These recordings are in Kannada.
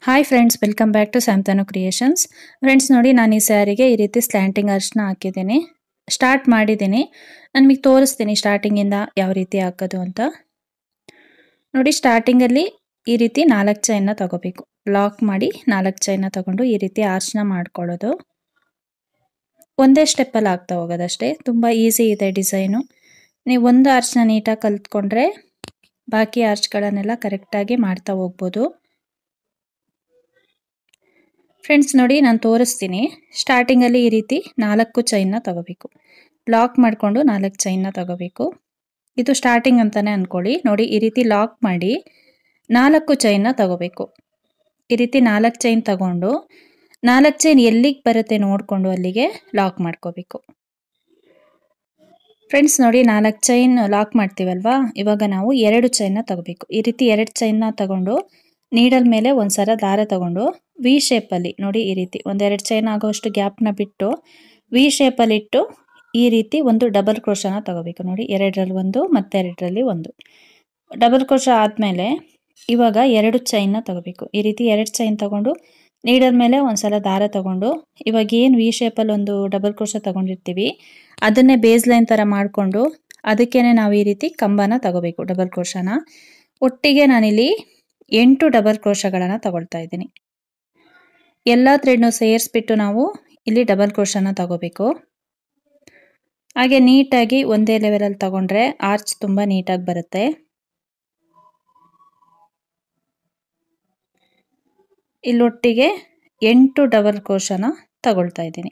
hi friends welcome back to Shantanu creations friends ನೋಡಿ ನಾನು ಈ ಸ್ಯಾರಿಗೆ ಈ ರೀತಿ ಸ್ಲ್ಯಾಂಟಿಂಗ್ ಅರ್ಶನ ಹಾಕಿದ್ದೀನಿ ಸ್ಟಾರ್ಟ್ ಮಾಡಿದ್ದೀನಿ ನಾನು ನಿಮಗೆ ತೋರಿಸ್ತೀನಿ ಸ್ಟಾರ್ಟಿಂಗಿಂದ ಯಾವ ರೀತಿ ಹಾಕೋದು ಅಂತ ನೋಡಿ ಸ್ಟಾರ್ಟಿಂಗಲ್ಲಿ ಈ ರೀತಿ ನಾಲ್ಕು ಚೈನ್ನ ತಗೋಬೇಕು ಲಾಕ್ ಮಾಡಿ ನಾಲ್ಕು ಚೈನ್ನ ತಗೊಂಡು ಈ ರೀತಿ ಆರ್ಚ್ನ ಮಾಡ್ಕೊಳ್ಳೋದು ಒಂದೇ ಸ್ಟೆಪ್ಪಲ್ಲಿ ಆಗ್ತಾ ಹೋಗೋದಷ್ಟೇ ತುಂಬ ಈಸಿ ಇದೆ ಡಿಸೈನು ನೀವು ಒಂದು ಆರ್ಚ್ನ ನೀಟಾಗಿ ಕಲ್ತ್ಕೊಂಡ್ರೆ ಬಾಕಿ ಆರ್ಚ್ಗಳನ್ನೆಲ್ಲ ಕರೆಕ್ಟಾಗಿ ಮಾಡ್ತಾ ಹೋಗ್ಬೋದು ಫ್ರೆಂಡ್ಸ್ ನೋಡಿ ನಾನು ತೋರಿಸ್ತೀನಿ ಸ್ಟಾರ್ಟಿಂಗಲ್ಲಿ ಈ ರೀತಿ ನಾಲ್ಕು ಚೈನ್ನ ತಗೋಬೇಕು ಲಾಕ್ ಮಾಡಿಕೊಂಡು ನಾಲ್ಕು ಚೈನ್ನ ತಗೋಬೇಕು ಇದು ಸ್ಟಾರ್ಟಿಂಗ್ ಅಂತಲೇ ಅಂದ್ಕೊಳ್ಳಿ ನೋಡಿ ಈ ರೀತಿ ಲಾಕ್ ಮಾಡಿ ನಾಲ್ಕು ಚೈನ್ನ ತಗೋಬೇಕು ಈ ರೀತಿ ನಾಲ್ಕು ಚೈನ್ ತಗೊಂಡು ನಾಲ್ಕು ಚೈನ್ ಎಲ್ಲಿಗೆ ಬರುತ್ತೆ ನೋಡಿಕೊಂಡು ಅಲ್ಲಿಗೆ ಲಾಕ್ ಮಾಡ್ಕೋಬೇಕು ಫ್ರೆಂಡ್ಸ್ ನೋಡಿ ನಾಲ್ಕು ಚೈನ್ ಲಾಕ್ ಮಾಡ್ತೀವಲ್ವಾ ಇವಾಗ ನಾವು ಎರಡು ಚೈನ್ನ ತಗೋಬೇಕು ಈ ರೀತಿ ಎರಡು ಚೈನ್ನ ತಗೊಂಡು ನೀಡಲ್ ಮೇಲೆ ಒಂದ್ಸಲ ದಾರ ತಗೊಂಡು ವಿ ಶೇಪಲ್ಲಿ ನೋಡಿ ಈ ರೀತಿ ಒಂದೆರಡು ಚೈನ್ ಆಗೋಷ್ಟು ಗ್ಯಾಪ್ನ ಬಿಟ್ಟು ವಿ ಶೇಪಲ್ಲಿ ಇಟ್ಟು ಈ ರೀತಿ ಒಂದು ಡಬಲ್ ಕ್ರೋಶನ ತಗೋಬೇಕು ನೋಡಿ ಎರಡರಲ್ಲಿ ಒಂದು ಮತ್ತೆರಡರಲ್ಲಿ ಒಂದು ಡಬಲ್ ಕ್ರೋಶ ಆದಮೇಲೆ ಇವಾಗ ಎರಡು ಚೈನ್ನ ತಗೋಬೇಕು ಈ ರೀತಿ ಎರಡು ಚೈನ್ ತಗೊಂಡು ನೀಡಲ್ ಮೇಲೆ ಒಂದ್ಸಲ ದಾರ ತಗೊಂಡು ಇವಾಗ ಏನು ವಿ ಶೇಪಲ್ಲಿ ಒಂದು ಡಬಲ್ ಕ್ರೋಶ ತಗೊಂಡಿರ್ತೀವಿ ಅದನ್ನೇ ಬೇಸ್ ಲೈನ್ ಥರ ಮಾಡಿಕೊಂಡು ಅದಕ್ಕೇನೆ ನಾವು ಈ ರೀತಿ ಕಂಬನ ತಗೋಬೇಕು ಡಬಲ್ ಕ್ರೋಶನ ಒಟ್ಟಿಗೆ ನಾನಿಲ್ಲಿ ಎಂಟು ಡಬಲ್ ಕ್ರೋಶಗಳನ್ನು ತಗೊಳ್ತಾ ಇದ್ದೀನಿ ಎಲ್ಲ ಥ್ರೆಡ್ನು ಸೇರಿಸ್ಬಿಟ್ಟು ನಾವು ಇಲ್ಲಿ ಡಬಲ್ ಕ್ರೋಶನ ತಗೋಬೇಕು ಹಾಗೆ ನೀಟಾಗಿ ಒಂದೇ ಲೆವೆಲಲ್ಲಿ ತಗೊಂಡ್ರೆ ಆರ್ಚ್ ತುಂಬ ನೀಟಾಗಿ ಬರುತ್ತೆ ಇಲ್ಲೊಟ್ಟಿಗೆ ಎಂಟು ಡಬಲ್ ಕ್ರೋಶನ ತಗೊಳ್ತಾ ಇದ್ದೀನಿ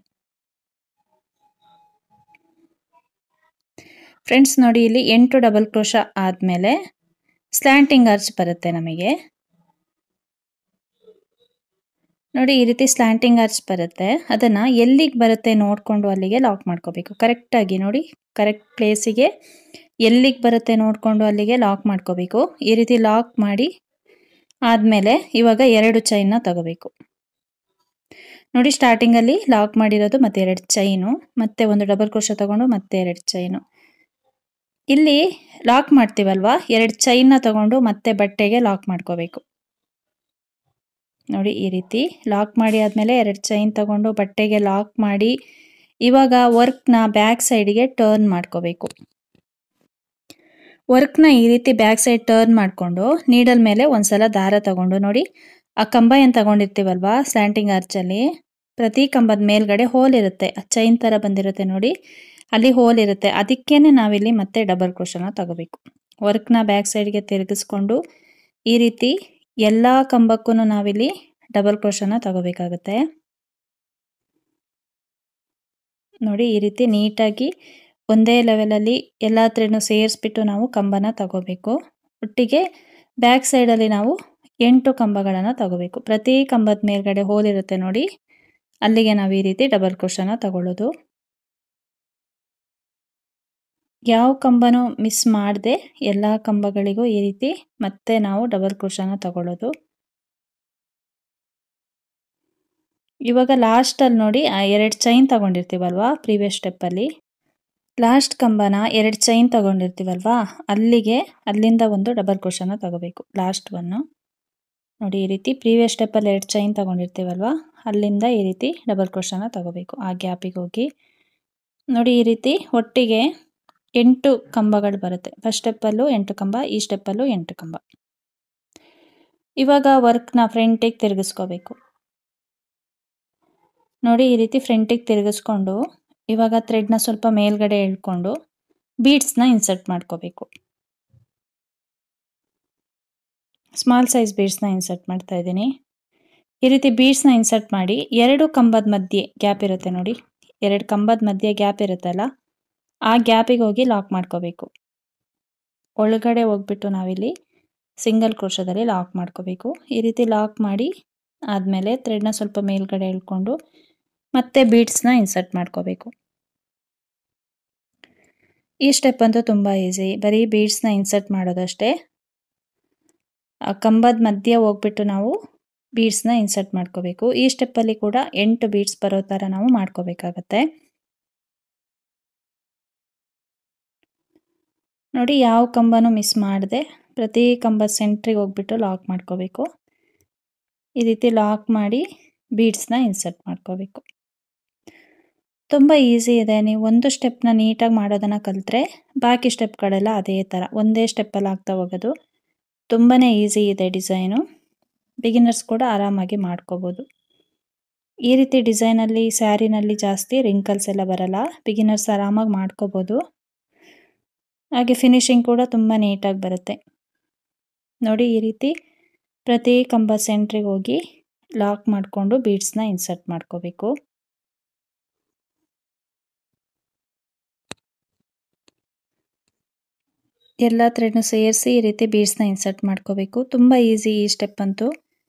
ಫ್ರೆಂಡ್ಸ್ ನೋಡಿ ಇಲ್ಲಿ ಎಂಟು ಡಬಲ್ ಕ್ರೋಶ ಆದಮೇಲೆ ಸ್ಲ್ಯಾಂಟಿಂಗ್ ಆರ್ಚ್ ಬರುತ್ತೆ ನಮಗೆ ನೋಡಿ ಈ ರೀತಿ ಸ್ಲ್ಯಾಂಟಿಂಗ್ ಆರ್ಚ್ ಬರುತ್ತೆ ಅದನ್ನು ಎಲ್ಲಿಗೆ ಬರುತ್ತೆ ನೋಡಿಕೊಂಡು ಅಲ್ಲಿಗೆ ಲಾಕ್ ಮಾಡ್ಕೋಬೇಕು ಕರೆಕ್ಟಾಗಿ ನೋಡಿ ಕರೆಕ್ಟ್ ಪ್ಲೇಸಿಗೆ ಎಲ್ಲಿಗೆ ಬರುತ್ತೆ ನೋಡಿಕೊಂಡು ಅಲ್ಲಿಗೆ ಲಾಕ್ ಮಾಡ್ಕೋಬೇಕು ಈ ರೀತಿ ಲಾಕ್ ಮಾಡಿ ಆದಮೇಲೆ ಇವಾಗ ಎರಡು ಚೈನ್ನ ತಗೋಬೇಕು ನೋಡಿ ಸ್ಟಾರ್ಟಿಂಗಲ್ಲಿ ಲಾಕ್ ಮಾಡಿರೋದು ಮತ್ತೆ ಎರಡು ಚೈನು ಮತ್ತೆ ಒಂದು ಡಬಲ್ ಕ್ರೋಶ ತಗೊಂಡು ಮತ್ತೆ ಎರಡು ಚೈನು ಇಲ್ಲಿ ಲಾಕ್ ಮಾಡ್ತೀವಲ್ವಾ ಎರಡು ಚೈನ್ನ ತಗೊಂಡು ಮತ್ತೆ ಬಟ್ಟೆಗೆ ಲಾಕ್ ಮಾಡ್ಕೋಬೇಕು ನೋಡಿ ಈ ರೀತಿ ಲಾಕ್ ಮಾಡಿ ಆದಮೇಲೆ ಎರಡು ಚೈನ್ ತಗೊಂಡು ಬಟ್ಟೆಗೆ ಲಾಕ್ ಮಾಡಿ ಇವಾಗ ವರ್ಕ್ನ ಬ್ಯಾಕ್ ಸೈಡ್ಗೆ ಟರ್ನ್ ಮಾಡ್ಕೋಬೇಕು ವರ್ಕ್ನ ಈ ರೀತಿ ಬ್ಯಾಕ್ ಸೈಡ್ ಟರ್ನ್ ಮಾಡಿಕೊಂಡು ನೀಡಲ್ ಮೇಲೆ ಒಂದ್ಸಲ ದಾರ ತಗೊಂಡು ನೋಡಿ ಆ ಕಂಬ ಏನು ತಗೊಂಡಿರ್ತೀವಲ್ವಾ ಸ್ಲ್ಯಾಂಟಿಂಗ್ ಆರ್ಚಲ್ಲಿ ಪ್ರತಿ ಕಂಬದ ಮೇಲ್ಗಡೆ ಹೋಲ್ ಇರುತ್ತೆ ಚೈನ್ ಥರ ಬಂದಿರುತ್ತೆ ನೋಡಿ ಅಲ್ಲಿ ಹೋಲ್ ಇರುತ್ತೆ ಅದಕ್ಕೇನೆ ನಾವಿಲ್ಲಿ ಮತ್ತೆ ಡಬಲ್ ಕ್ರೋಶನ ತಗೋಬೇಕು ವರ್ಕ್ನ ಬ್ಯಾಕ್ ಸೈಡ್ಗೆ ತಿರುಗಿಸ್ಕೊಂಡು ಈ ರೀತಿ ಎಲ್ಲ ಕಂಬಕ್ಕೂ ನಾವಿಲ್ಲಿ ಡಬಲ್ ಕ್ರೋಶನ ತಗೋಬೇಕಾಗುತ್ತೆ ನೋಡಿ ಈ ರೀತಿ ನೀಟಾಗಿ ಒಂದೇ ಲೆವೆಲಲ್ಲಿ ಎಲ್ಲ ಥ್ರೆಡ್ನು ಸೇರಿಸ್ಬಿಟ್ಟು ನಾವು ಕಂಬನ ತಗೋಬೇಕು ಒಟ್ಟಿಗೆ ಬ್ಯಾಕ್ ಸೈಡಲ್ಲಿ ನಾವು ಎಂಟು ಕಂಬಗಳನ್ನು ತಗೋಬೇಕು ಪ್ರತಿ ಕಂಬದ ಮೇಲ್ಗಡೆ ಹೋಲ್ ಇರುತ್ತೆ ನೋಡಿ ಅಲ್ಲಿಗೆ ನಾವು ಈ ರೀತಿ ಡಬಲ್ ಕ್ರೋಶನ ತಗೊಳ್ಳೋದು ಯಾವ ಕಂಬನೂ ಮಿಸ್ ಮಾಡದೆ ಎಲ್ಲ ಕಂಬಗಳಿಗೂ ಈ ರೀತಿ ಮತ್ತೆ ನಾವು ಡಬಲ್ ಕ್ರೋಶನ ತಗೊಳ್ಳೋದು ಇವಾಗ ಲಾಸ್ಟಲ್ಲಿ ನೋಡಿ ಎರಡು ಚೈನ್ ತಗೊಂಡಿರ್ತೀವಲ್ವಾ ಪ್ರೀವಿಯಸ್ ಸ್ಟೆಪ್ಪಲ್ಲಿ ಲಾಸ್ಟ್ ಕಂಬನ ಎರಡು ಚೈನ್ ತಗೊಂಡಿರ್ತೀವಲ್ವಾ ಅಲ್ಲಿಗೆ ಅಲ್ಲಿಂದ ಒಂದು ಡಬಲ್ ಕ್ರೋಶನ ತಗೋಬೇಕು ಲಾಸ್ಟ್ ಒನ್ನು ನೋಡಿ ಈ ರೀತಿ ಪ್ರೀವಿಯಸ್ ಸ್ಟೆಪ್ಪಲ್ಲಿ ಎರಡು ಚೈನ್ ತಗೊಂಡಿರ್ತೀವಲ್ವಾ ಅಲ್ಲಿಂದ ಈ ರೀತಿ ಡಬಲ್ ಕ್ರೋಶನ ತಗೋಬೇಕು ಆ ಗ್ಯಾಪಿಗೆ ಹೋಗಿ ನೋಡಿ ಈ ರೀತಿ ಒಟ್ಟಿಗೆ ಎಂಟು ಕಂಬಗಳು ಬರುತ್ತೆ ಫಸ್ಟ್ ಸ್ಟೆಪ್ಪಲ್ಲೂ ಎಂಟು ಕಂಬ ಈ ಸ್ಟೆಪ್ಪಲ್ಲೂ ಎಂಟು ಕಂಬ ಇವಾಗ ವರ್ಕ್ನ ಫ್ರಂಟಿಗೆ ತಿರುಗಿಸ್ಕೋಬೇಕು ನೋಡಿ ಈ ರೀತಿ ಫ್ರಂಟಿಗೆ ತಿರುಗಿಸ್ಕೊಂಡು ಇವಾಗ ಥ್ರೆಡ್ನ ಸ್ವಲ್ಪ ಮೇಲ್ಗಡೆ ಎಳ್ಕೊಂಡು ಬೀಡ್ಸ್ನ ಇನ್ಸರ್ಟ್ ಮಾಡ್ಕೋಬೇಕು ಸ್ಮಾಲ್ ಸೈಜ್ ಬೀಡ್ಸ್ನ ಇನ್ಸರ್ಟ್ ಮಾಡ್ತಾ ಇದ್ದೀನಿ ಈ ರೀತಿ ಬೀಡ್ಸ್ನ ಇನ್ಸರ್ಟ್ ಮಾಡಿ ಎರಡು ಕಂಬದ ಮಧ್ಯೆ ಗ್ಯಾಪ್ ಇರುತ್ತೆ ನೋಡಿ ಎರಡು ಕಂಬದ ಮಧ್ಯೆ ಗ್ಯಾಪ್ ಇರುತ್ತಲ್ಲ ಆ ಗ್ಯಾಪಿಗೆ ಹೋಗಿ ಲಾಕ್ ಮಾಡ್ಕೋಬೇಕು ಒಳಗಡೆ ಹೋಗ್ಬಿಟ್ಟು ನಾವಿಲ್ಲಿ ಸಿಂಗಲ್ ಕ್ರೋಶದಲ್ಲಿ ಲಾಕ್ ಮಾಡ್ಕೋಬೇಕು ಈ ರೀತಿ ಲಾಕ್ ಮಾಡಿ ಆದಮೇಲೆ ಥ್ರೆಡ್ನ ಸ್ವಲ್ಪ ಮೇಲ್ಗಡೆ ಎಳ್ಕೊಂಡು ಮತ್ತೆ ಬೀಡ್ಸ್ನ ಇನ್ಸರ್ಟ್ ಮಾಡ್ಕೋಬೇಕು ಈ ಸ್ಟೆಪ್ ಅಂತೂ ತುಂಬ ಈಸಿ ಬರೀ ಬೀಡ್ಸ್ನ ಇನ್ಸರ್ಟ್ ಮಾಡೋದಷ್ಟೇ ಆ ಕಂಬದ ಮಧ್ಯೆ ಹೋಗ್ಬಿಟ್ಟು ನಾವು ಬೀಡ್ಸ್ನ ಇನ್ಸರ್ಟ್ ಮಾಡ್ಕೋಬೇಕು ಈ ಸ್ಟೆಪ್ಪಲ್ಲಿ ಕೂಡ ಎಂಟು ಬೀಡ್ಸ್ ಬರೋ ಥರ ನಾವು ಮಾಡ್ಕೋಬೇಕಾಗತ್ತೆ ನೋಡಿ ಯಾವ ಕಂಬನೂ ಮಿಸ್ ಮಾಡದೆ ಪ್ರತಿ ಕಂಬದ ಸೆಂಟ್ರಿಗೆ ಹೋಗ್ಬಿಟ್ಟು ಲಾಕ್ ಮಾಡ್ಕೋಬೇಕು ಈ ರೀತಿ ಲಾಕ್ ಮಾಡಿ ಬೀಡ್ಸ್ನ ಇನ್ಸರ್ಟ್ ಮಾಡ್ಕೋಬೇಕು ತುಂಬ ಈಸಿ ಇದೆ ನೀವು ಒಂದು ಸ್ಟೆಪ್ನ ನೀಟಾಗಿ ಮಾಡೋದನ್ನು ಕಲಿತ್ರೆ ಬಾಕಿ ಸ್ಟೆಪ್ಗಳೆಲ್ಲ ಅದೇ ಥರ ಒಂದೇ ಸ್ಟೆಪ್ಪಲ್ಲಿ ಆಗ್ತಾ ಹೋಗೋದು ತುಂಬಾ ಈಸಿ ಇದೆ ಡಿಸೈನು ಬಿಗಿನರ್ಸ್ ಕೂಡ ಆರಾಮಾಗಿ ಮಾಡ್ಕೋಬೋದು ಈ ರೀತಿ ಡಿಸೈನಲ್ಲಿ ಸ್ಯಾರಿನಲ್ಲಿ ಜಾಸ್ತಿ ರಿಂಕಲ್ಸ್ ಎಲ್ಲ ಬರಲ್ಲ ಬಿಗಿನರ್ಸ್ ಆರಾಮಾಗಿ ಮಾಡ್ಕೋಬೋದು ಹಾಗೆ ಫಿನಿಶಿಂಗ್ ಕೂಡ ತುಂಬ ನೀಟಾಗಿ ಬರುತ್ತೆ ನೋಡಿ ಈ ರೀತಿ ಪ್ರತಿ ಕಂಬ ಸೆಂಟ್ರಿಗೆ ಹೋಗಿ ಲಾಕ್ ಮಾಡಿಕೊಂಡು ಬೀಡ್ಸ್ನ ಇನ್ಸರ್ಟ್ ಮಾಡ್ಕೋಬೇಕು ಎಲ್ಲ ಥ್ರೆಡ್ನು ಸೇರಿಸಿ ಈ ರೀತಿ ಬೀಡ್ಸ್ನ ಇನ್ಸರ್ಟ್ ಮಾಡ್ಕೋಬೇಕು ತುಂಬ ಈಸಿ ಈ ಸ್ಟೆಪ್ ಅಂತೂ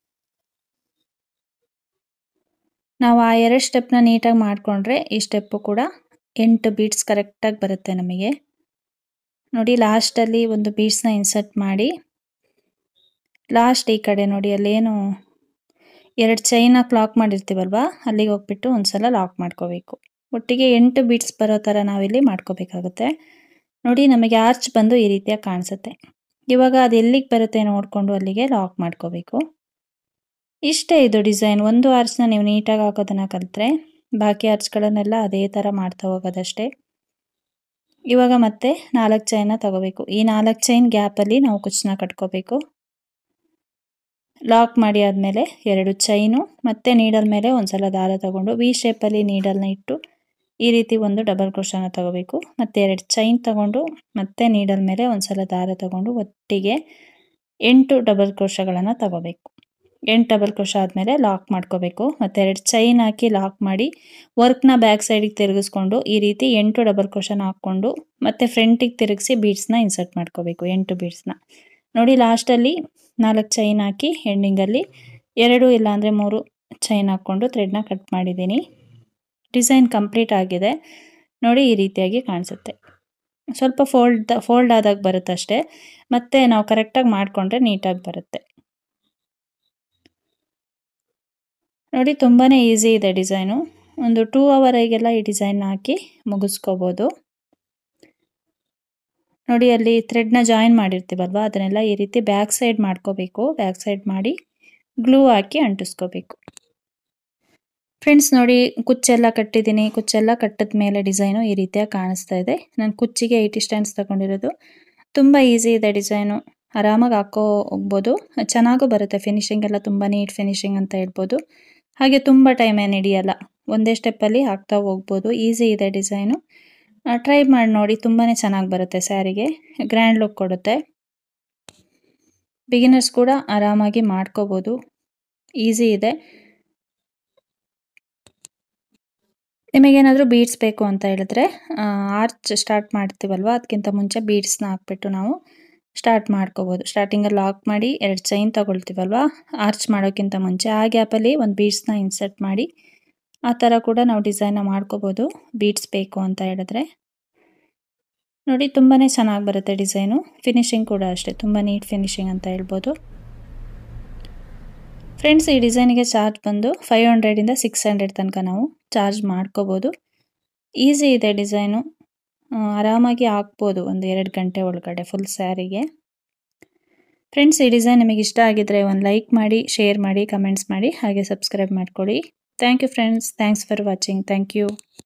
ನಾವು ಆ ಎರಡು ಸ್ಟೆಪ್ನ ನೀಟಾಗಿ ಮಾಡಿಕೊಂಡ್ರೆ ಈ ಸ್ಟೆಪ್ಪು ಕೂಡ ಎಂಟು ಬೀಡ್ಸ್ ಕರೆಕ್ಟಾಗಿ ಬರುತ್ತೆ ನಮಗೆ ನೋಡಿ ಲಾಸ್ಟಲ್ಲಿ ಒಂದು ಬೀಡ್ಸ್ನ ಇನ್ಸರ್ಟ್ ಮಾಡಿ ಲಾಸ್ಟ್ ಈ ಕಡೆ ನೋಡಿ ಅಲ್ಲೇನು ಎರಡು ಚೈನ ಲಾಕ್ ಮಾಡಿರ್ತೀವಲ್ವ ಅಲ್ಲಿಗೆ ಹೋಗ್ಬಿಟ್ಟು ಒಂದ್ಸಲ ಲಾಕ್ ಮಾಡ್ಕೋಬೇಕು ಒಟ್ಟಿಗೆ ಎಂಟು ಬೀಡ್ಸ್ ಬರೋ ಥರ ನಾವಿಲ್ಲಿ ಮಾಡ್ಕೋಬೇಕಾಗುತ್ತೆ ನೋಡಿ ನಮಗೆ ಆರ್ಚ್ ಬಂದು ಈ ರೀತಿಯಾಗಿ ಕಾಣಿಸುತ್ತೆ ಇವಾಗ ಅದು ಎಲ್ಲಿಗೆ ಬರುತ್ತೆ ನೋಡಿಕೊಂಡು ಅಲ್ಲಿಗೆ ಲಾಕ್ ಮಾಡ್ಕೋಬೇಕು ಇಷ್ಟೇ ಇದು ಡಿಸೈನ್ ಒಂದು ಆರ್ಚ್ನ ನೀವು ನೀಟಾಗಿ ಹಾಕೋದನ್ನು ಕಲಿತ್ರೆ ಬಾಕಿ ಆರ್ಚ್ಗಳನ್ನೆಲ್ಲ ಅದೇ ಥರ ಮಾಡ್ತಾ ಹೋಗೋದಷ್ಟೇ ಇವಾಗ ಮತ್ತೆ ನಾಲ್ಕು ಚೈನ ತಗೋಬೇಕು ಈ ನಾಲ್ಕು ಚೈನ್ ಗ್ಯಾಪಲ್ಲಿ ನಾವು ಕುಚ್ಚನ್ನ ಕಟ್ಕೋಬೇಕು ಲಾಕ್ ಮಾಡಿ ಆದಮೇಲೆ ಎರಡು ಚೈನು ಮತ್ತು ನೀಡಲ್ ಮೇಲೆ ಒಂದ್ಸಲ ದಾರ ತಗೊಂಡು ವಿ ಶೇಪಲ್ಲಿ ನೀಡಲ್ನ ಇಟ್ಟು ಈ ರೀತಿ ಒಂದು ಡಬಲ್ ಕ್ರೋಶನ ತಗೋಬೇಕು ಮತ್ತು ಎರಡು ಚೈನ್ ತಗೊಂಡು ಮತ್ತೆ ನೀಡಲ್ ಮೇಲೆ ಒಂದ್ಸಲ ದಾರ ತಗೊಂಡು ಒಟ್ಟಿಗೆ ಎಂಟು ಡಬಲ್ ಕ್ರೋಶಗಳನ್ನು ತಗೋಬೇಕು ಎಂಟು ಡಬಲ್ ಕ್ರೋಶ ಆದಮೇಲೆ ಲಾಕ್ ಮಾಡ್ಕೋಬೇಕು ಮತ್ತು ಎರಡು ಚೈನ್ ಹಾಕಿ ಲಾಕ್ ಮಾಡಿ ವರ್ಕ್ನ ಬ್ಯಾಕ್ ಸೈಡಿಗೆ ತಿರುಗಿಸ್ಕೊಂಡು ಈ ರೀತಿ ಎಂಟು ಡಬಲ್ ಕ್ರೋಶನ ಹಾಕ್ಕೊಂಡು ಮತ್ತು ಫ್ರಂಟಿಗೆ ತಿರುಗಿಸಿ ಬೀಡ್ಸ್ನ ಇನ್ಸರ್ಟ್ ಮಾಡ್ಕೋಬೇಕು ಎಂಟು ಬೀಡ್ಸ್ನ ನೋಡಿ ಲಾಸ್ಟಲ್ಲಿ ನಾಲ್ಕು ಚೈನ್ ಹಾಕಿ ಎಂಡಿಂಗಲ್ಲಿ ಎರಡು ಇಲ್ಲಾಂದರೆ ಮೂರು ಚೈನ್ ಹಾಕ್ಕೊಂಡು ಥ್ರೆಡ್ನ ಕಟ್ ಮಾಡಿದ್ದೀನಿ ಡಿಸೈನ್ ಕಂಪ್ಲೀಟ್ ಆಗಿದೆ ನೋಡಿ ಈ ರೀತಿಯಾಗಿ ಕಾಣಿಸುತ್ತೆ ಸ್ವಲ್ಪ ಫೋಲ್ಡ್ ಫೋಲ್ಡ್ ಆದಾಗ ಬರುತ್ತೆ ಅಷ್ಟೇ ಮತ್ತು ನಾವು ಕರೆಕ್ಟಾಗಿ ಮಾಡಿಕೊಂಡ್ರೆ ನೀಟಾಗಿ ಬರುತ್ತೆ ನೋಡಿ ತುಂಬಾ ಈಸಿ ಇದೆ ಡಿಸೈನು ಒಂದು ಟೂ ಅವರಿಗೆಲ್ಲ ಈ ಡಿಸೈನ್ ಹಾಕಿ ಮುಗಿಸ್ಕೋಬೋದು ನೋಡಿ ಅಲ್ಲಿ ಥ್ರೆಡ್ನ ಜಾಯಿನ್ ಮಾಡಿರ್ತೀವಲ್ವ ಅದನ್ನೆಲ್ಲ ಈ ರೀತಿ ಬ್ಯಾಕ್ ಸೈಡ್ ಮಾಡ್ಕೋಬೇಕು ಬ್ಯಾಕ್ ಸೈಡ್ ಮಾಡಿ ಗ್ಲೂ ಹಾಕಿ ಅಂಟಿಸ್ಕೋಬೇಕು ಫ್ರೆಂಡ್ಸ್ ನೋಡಿ ಕುಚ್ಚೆಲ್ಲ ಕಟ್ಟಿದ್ದೀನಿ ಕುಚ್ಚೆಲ್ಲ ಕಟ್ಟಿದ ಮೇಲೆ ಡಿಸೈನು ಈ ರೀತಿಯಾಗಿ ಕಾಣಿಸ್ತಾ ಇದೆ ನಾನು ಕುಚ್ಚಿಗೆ ಏಯ್ಟಿ ಸ್ಟ್ಯಾಂಡ್ಸ್ ತಗೊಂಡಿರೋದು ತುಂಬ ಈಸಿ ಇದೆ ಡಿಸೈನು ಆರಾಮಾಗಿ ಹಾಕೋ ಹೋಗ್ಬೋದು ಚೆನ್ನಾಗೂ ಬರುತ್ತೆ ಫಿನಿಶಿಂಗ್ ಎಲ್ಲ ತುಂಬ ನೀಟ್ ಫಿನಿಶಿಂಗ್ ಅಂತ ಹೇಳ್ಬೋದು ಹಾಗೆ ತುಂಬ ಟೈಮ್ ಏನು ಹಿಡಿಯಲ್ಲ ಒಂದೇ ಸ್ಟೆಪ್ಪಲ್ಲಿ ಹಾಕ್ತಾ ಹೋಗ್ಬೋದು ಈಸಿ ಇದೆ ಡಿಸೈನು ಟ್ರೈ ಮಾಡಿ ನೋಡಿ ತುಂಬಾ ಚೆನ್ನಾಗಿ ಬರುತ್ತೆ ಸ್ಯಾರಿಗೆ ಗ್ರ್ಯಾಂಡ್ ಲುಕ್ ಕೊಡುತ್ತೆ ಬಿಗಿನರ್ಸ್ ಕೂಡ ಆರಾಮಾಗಿ ಮಾಡ್ಕೋಬೋದು ಈಸಿ ಇದೆ ನಿಮಗೇನಾದರೂ ಬೀಡ್ಸ್ ಬೇಕು ಅಂತ ಹೇಳಿದ್ರೆ ಆರ್ಚ್ ಸ್ಟಾರ್ಟ್ ಮಾಡ್ತೀವಲ್ವ ಅದಕ್ಕಿಂತ ಮುಂಚೆ ಬೀಡ್ಸ್ನ ಹಾಕ್ಬಿಟ್ಟು ನಾವು ಸ್ಟಾರ್ಟ್ ಮಾಡ್ಕೋಬೋದು ಸ್ಟಾರ್ಟಿಂಗಲ್ಲಿ ಲಾಕ್ ಮಾಡಿ ಎರಡು ಚೈನ್ ತಗೊಳ್ತೀವಲ್ವ ಆರ್ಚ್ ಮಾಡೋಕ್ಕಿಂತ ಮುಂಚೆ ಆ ಗ್ಯಾಪಲ್ಲಿ ಒಂದು ಬೀಡ್ಸ್ನ ಇನ್ಸರ್ಟ್ ಮಾಡಿ ಆ ಥರ ಕೂಡ ನಾವು ಡಿಸೈನ್ನ ಮಾಡ್ಕೋಬೋದು ಬೀಡ್ಸ್ ಬೇಕು ಅಂತ ಹೇಳಿದ್ರೆ ನೋಡಿ ತುಂಬಾ ಚೆನ್ನಾಗಿ ಬರುತ್ತೆ ಡಿಸೈನು ಫಿನಿಶಿಂಗ್ ಕೂಡ ಅಷ್ಟೇ ತುಂಬ ನೀಟ್ ಫಿನಿಶಿಂಗ್ ಅಂತ ಹೇಳ್ಬೋದು ಫ್ರೆಂಡ್ಸ್ ಈ ಡಿಸೈನಿಗೆ ಚಾರ್ಜ್ ಬಂದು ಫೈವ್ ಹಂಡ್ರೆಡಿಂದ ಸಿಕ್ಸ್ ಹಂಡ್ರೆಡ್ ತನಕ ನಾವು ಚಾರ್ಜ್ ಮಾಡ್ಕೋಬೋದು ಈಸಿ ಇದೆ ಡಿಸೈನು ಆರಾಮಾಗಿ ಹಾಕ್ಬೋದು ಒಂದು ಎರಡು ಗಂಟೆ ಒಳಗಡೆ ಫುಲ್ ಸ್ಯಾರಿಗೆ ಫ್ರೆಂಡ್ಸ್ ಈ ಡಿಸೈನ್ ನಿಮಗೆ ಇಷ್ಟ ಆಗಿದ್ರೆ ಒಂದು ಲೈಕ್ ಮಾಡಿ ಶೇರ್ ಮಾಡಿ ಕಮೆಂಟ್ಸ್ ಮಾಡಿ ಹಾಗೆ ಸಬ್ಸ್ಕ್ರೈಬ್ ಮಾಡ್ಕೊಳ್ಳಿ thank you friends thanks for watching thank you